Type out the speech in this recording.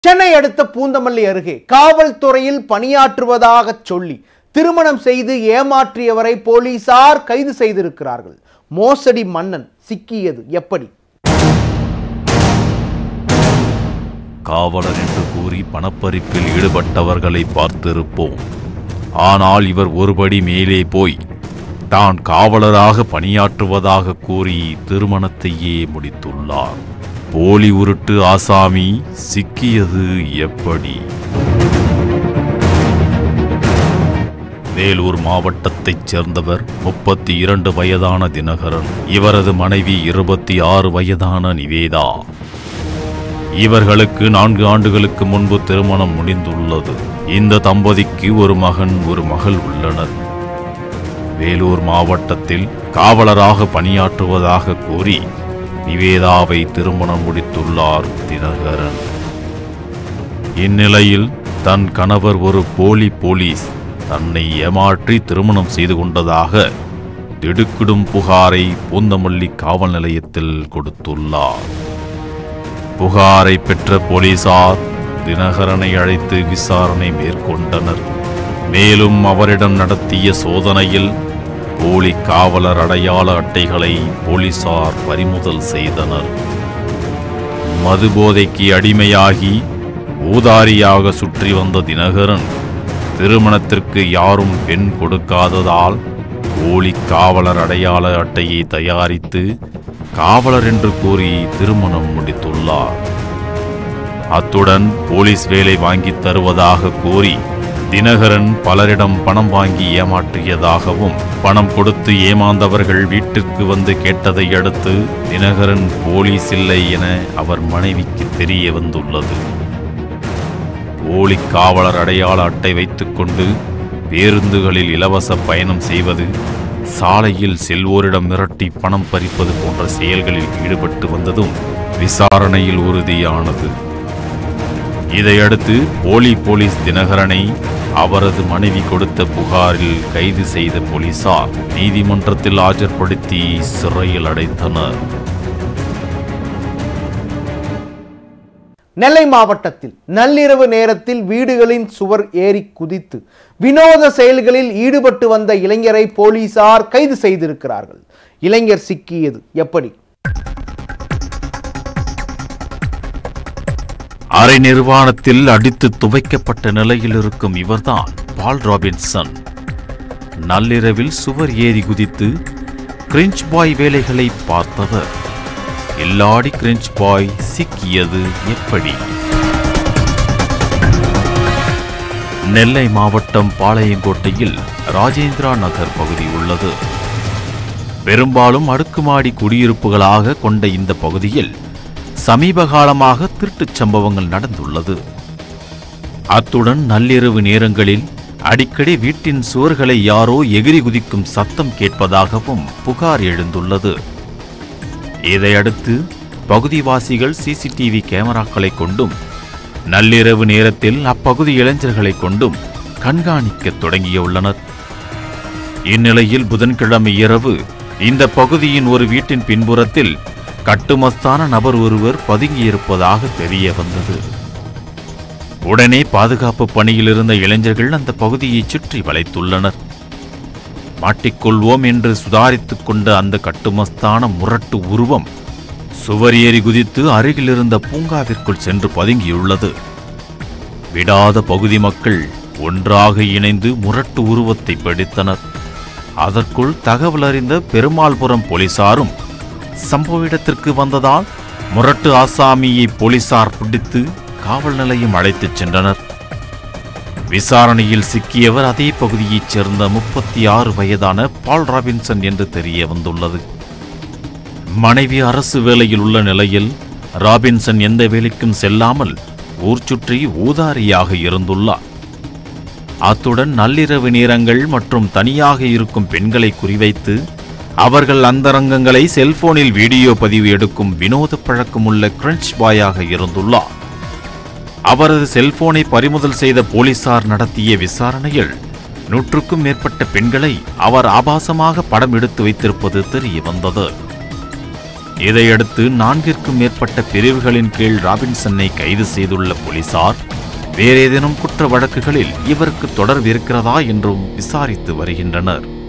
சென்னை அடுத்த பூந்தமல்லி அருகே காவல்துறையில் பணியாற்றுவதாக சொல்லி திருமணம் செய்து ஏமாற்றியவரை போலீசார் கைது செய்திருக்கிறார்கள் மோசடி மன்னன் சிக்கியது எப்படி காவலர் என்று கூறி பணப்பறிப்பில் ஈடுபட்டவர்களை பார்த்திருப்போம் ஆனால் இவர் ஒருபடி மேலே போய் தான் காவலராக பணியாற்றுவதாக கூறி திருமணத்தையே முடித்துள்ளார் போலி உருட்டு ஆசாமி சிக்கியது எப்படி வேலூர் மாவட்டத்தைச் சேர்ந்தவர் முப்பத்தி இரண்டு வயதான தினகரன் இவரது மனைவி இருபத்தி ஆறு வயதான நிவேதா இவர்களுக்கு நான்கு ஆண்டுகளுக்கு முன்பு திருமணம் முடிந்துள்ளது இந்த தம்பதிக்கு ஒரு மகன் ஒரு மகள் உள்ளனர் வேலூர் மாவட்டத்தில் காவலராக பணியாற்றுவதாக கூறி நிவேதாவை திருமணம் முடித்துள்ளார் தினகரன் இந்நிலையில் தன் கணவர் ஒரு போலி போலீஸ் தன்னை ஏமாற்றி திருமணம் செய்து கொண்டதாக திடுக்கிடும் புகாரை பூந்தமல்லி காவல் நிலையத்தில் கொடுத்துள்ளார் புகாரை பெற்ற போலீசார் தினகரனை அழைத்து விசாரணை மேற்கொண்டனர் மேலும் அவரிடம் நடத்திய சோதனையில் போலி காவலர் அடையாள அட்டைகளை போலீசார் பறிமுதல் செய்தனர் மதுபோதைக்கு அடிமையாகி ஊதாரியாக சுற்றி வந்த தினகரன் திருமணத்திற்கு யாரும் பெண் கொடுக்காததால் போலி காவலர் அடையாள அட்டையை தயாரித்து காவலர் என்று கூறி திருமணம் முடித்துள்ளார் அத்துடன் போலீஸ் வேலை வாங்கித் தருவதாக கூறி தினகரன் பலரிடம் பணம் வாங்கி ஏமாற்றியதாகவும் பணம் கொடுத்து ஏமாந்தவர்கள் வீட்டிற்கு வந்து கேட்டதை அடுத்து தினகரன் போலீஸ் இல்லை என அவர் மனைவிக்கு தெரிய வந்துள்ளது போலி காவலர் அடையாள அட்டை வைத்துக்கொண்டு பேருந்துகளில் இலவச பயணம் செய்வது சாலையில் செல்வோரிடம் மிரட்டி பணம் பறிப்பது போன்ற செயல்களில் ஈடுபட்டு வந்ததும் விசாரணையில் உறுதியானது இதையடுத்து போலி போலீஸ் தினகரனை அவரது மனைவி கொடுத்த புகாரில் கைது செய்த போலீசார் நீதிமன்றத்தில் ஆஜர்படுத்தி சிறையில் அடைத்தனர் நெல்லை மாவட்டத்தில் நள்ளிரவு நேரத்தில் வீடுகளின் சுவர் ஏறி குதித்து வினோத செயல்களில் ஈடுபட்டு வந்த இளைஞரை போலீசார் கைது செய்திருக்கிறார்கள் இளைஞர் சிக்கியது எப்படி அரை நிர்வாணத்தில் அடித்து துவைக்கப்பட்ட நிலையில் இருக்கும் இவர்தான் பால் ராபின்சன் நள்ளிரவில் சுவர் ஏறி குதித்து கிரிஞ்ச் பாய் வேலைகளை பார்த்தவர் எல்லாடி கிரிஞ்ச் பாய் சிக்கியது எப்படி நெல்லை மாவட்டம் பாளையங்கோட்டையில் ராஜேந்திரா நகர் பகுதி உள்ளது பெரும்பாலும் அடுக்குமாடி குடியிருப்புகளாக கொண்ட இந்த பகுதியில் சமீப காலமாக திருட்டுச் சம்பவங்கள் நடந்துள்ளது அத்துடன் நள்ளிரவு நேரங்களில் அடிக்கடி வீட்டின் சுவர்களை யாரோ எகிரி குதிக்கும் சத்தம் கேட்பதாகவும் புகார் எழுந்துள்ளது இதையடுத்து பகுதிவாசிகள் சிசிடிவி கேமராக்களை கொண்டும் நள்ளிரவு நேரத்தில் அப்பகுதி இளைஞர்களை கொண்டும் கண்காணிக்கத் தொடங்கியுள்ளனர் இந்நிலையில் புதன்கிழமை இரவு இந்த பகுதியின் ஒரு வீட்டின் பின்புறத்தில் கட்டுமஸ்தான நபர் ஒருவர் பதுங்கியிருப்பதாக தெரிய வந்தது உடனே பாதுகாப்பு பணியில் இருந்த இளைஞர்கள் அந்த பகுதியை சுற்றி வளைத்துள்ளனர் மாட்டிக்கொள்வோம் என்று சுதாரித்துக் கொண்ட அந்த கட்டுமஸ்தான முரட்டு உருவம் சுவர் ஏறி குதித்து அருகில் இருந்த பூங்காவிற்குள் சென்று பதுங்கியுள்ளது விடாத பகுதி மக்கள் ஒன்றாக இணைந்து முரட்டு உருவத்தை பிடித்தனர் அதற்குள் தகவல் அறிந்த பெருமாள்புரம் போலீசாரும் சம்பவ இடத்திற்கு வந்ததால் முரட்டு ஆசாமியை போலீசார் பிடித்து காவல் நிலையம் அழைத்துச் சென்றனர் விசாரணையில் சிக்கியவர் அதே பகுதியைச் சேர்ந்த முப்பத்தி ஆறு வயதான பால் ராபின்சன் என்று தெரிய வந்துள்ளது மனைவி அரசு வேலையில் உள்ள நிலையில் ராபின்சன் எந்த வேலைக்கும் செல்லாமல் ஊர் சுற்றி ஊதாரியாக இருந்துள்ளார் அத்துடன் நள்ளிரவு நேரங்கள் மற்றும் தனியாக இருக்கும் பெண்களை குறிவைத்து அவர்கள் அந்தரங்கங்களை செல்போனில் வீடியோ பதிவு எடுக்கும் வினோத பழக்கமுள்ள கிரன்ச் பாயாக இருந்துள்ளார் அவரது செல்போனை பறிமுதல் செய்த போலீசார் நடத்திய விசாரணையில் நூற்றுக்கும் மேற்பட்ட பெண்களை அவர் ஆபாசமாக படம் எடுத்து வைத்திருப்பது தெரிய வந்தது இதையடுத்து நான்கிற்கும் மேற்பட்ட பிரிவுகளின் கீழ் ராபின்சனை கைது செய்துள்ள போலீசார் வேறேதேனும் குற்ற வழக்குகளில் இவருக்கு தொடர்பு இருக்கிறதா என்றும் விசாரித்து வருகின்றனர்